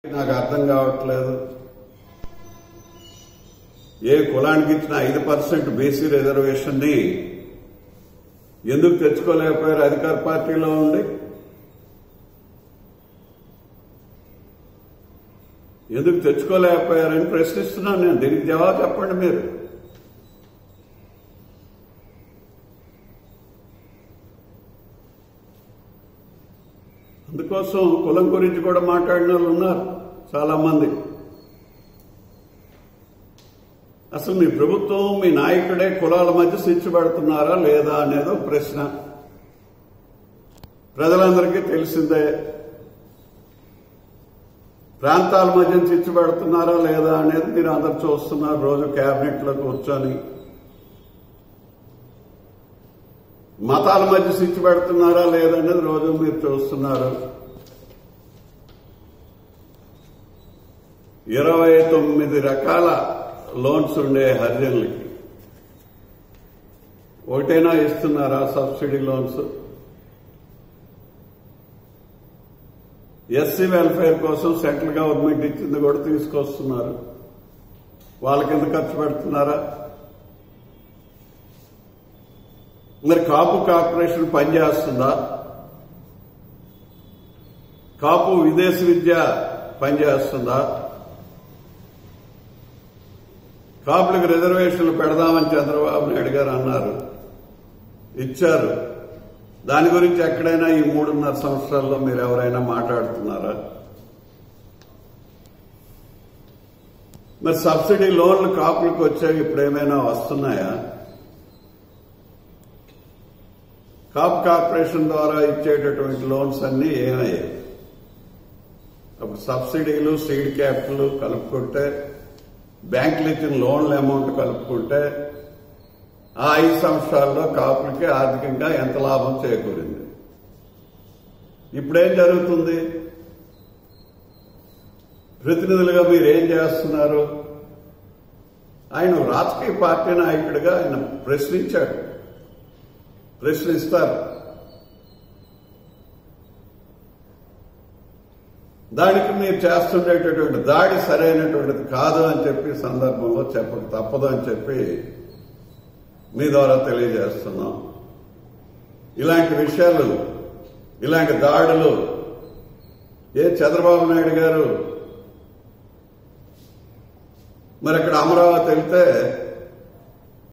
నాకు అర్థం కావట్లేదు ఏ కులానికి ఇచ్చిన ఐదు పర్సెంట్ బీసీ రిజర్వేషన్ ని ఎందుకు తెచ్చుకోలేకపోయారు అధికార పార్టీలో ఉండి ఎందుకు తెచ్చుకోలేకపోయారని ప్రశ్నిస్తున్నాను నేను దీనికి జవాబు చెప్పండి మీరు అందుకోసం కులం గురించి కూడా మాట్లాడిన వాళ్ళు ఉన్నారు చాలా మంది అసలు మీ ప్రభుత్వం మీ నాయకుడే కులాల మధ్య స్విచ్ పెడుతున్నారా లేదా అనేది ఒక ప్రశ్న ప్రజలందరికీ తెలిసిందే ప్రాంతాల మధ్య చిచ్చు పెడుతున్నారా లేదా అనేది మీరు అందరు చూస్తున్నారు రోజు కేబినెట్ లో కూర్చొని మతాల మధ్య స్విచ్ పెడుతున్నారా లేదనేది రోజు మీరు చూస్తున్నారు ఇరవై తొమ్మిది రకాల లోన్స్ ఉండే హరిజనులకి ఒకటైనా ఇస్తున్నారా సబ్సిడీ లోన్స్ ఎస్సీ వెల్ఫేర్ కోసం సెంట్రల్ గవర్నమెంట్ ఇచ్చింది కూడా తీసుకొస్తున్నారు వాళ్ళకి ఎంత ఖర్చు పెడుతున్నారా మరి కాపు కార్పొరేషన్ పనిచేస్తుందా కాపు విదేశీ విద్య పనిచేస్తుందా కాపులకు రిజర్వేషన్లు పెడదామని చంద్రబాబు నాయుడు గారు అన్నారు ఇచ్చారు దాని గురించి ఎక్కడైనా ఈ మూడున్నర సంవత్సరాల్లో మీరు ఎవరైనా మాట్లాడుతున్నారా మరి సబ్సిడీ లోన్లు కాపులకు వచ్చాయి ఇప్పుడు ఏమైనా వస్తున్నాయా కాప్ కార్పొరేషన్ ద్వారా ఇచ్చేటటువంటి లోన్స్ అన్ని ఏమయ్యాయి అప్పుడు సబ్సిడీలు సీడ్ క్యాపిటల్ కలుపుకుంటే బ్యాంకులు ఇచ్చిన లోన్ల అమౌంట్ కలుపుకుంటే ఆ ఐదు సంవత్సరాల్లో కాపులకి ఆర్థికంగా ఎంత లాభం చేకూరింది ఇప్పుడేం జరుగుతుంది ప్రతినిధులుగా మీరు ఏం చేస్తున్నారు ఆయన రాజకీయ పార్టీ నాయకుడిగా ఆయన ప్రశ్నించాడు ప్రశ్నిస్తారు దానికి మీరు చేస్తుండేటటువంటి దాడి సరైనటువంటిది కాదు అని చెప్పి సందర్భంలో చెప్పక తప్పదు అని చెప్పి మీ ద్వారా తెలియజేస్తున్నాం ఇలాంటి విషయాలు ఇలాంటి దాడులు ఏ చంద్రబాబు నాయుడు గారు మరి అక్కడ అమరావతి వెళ్తే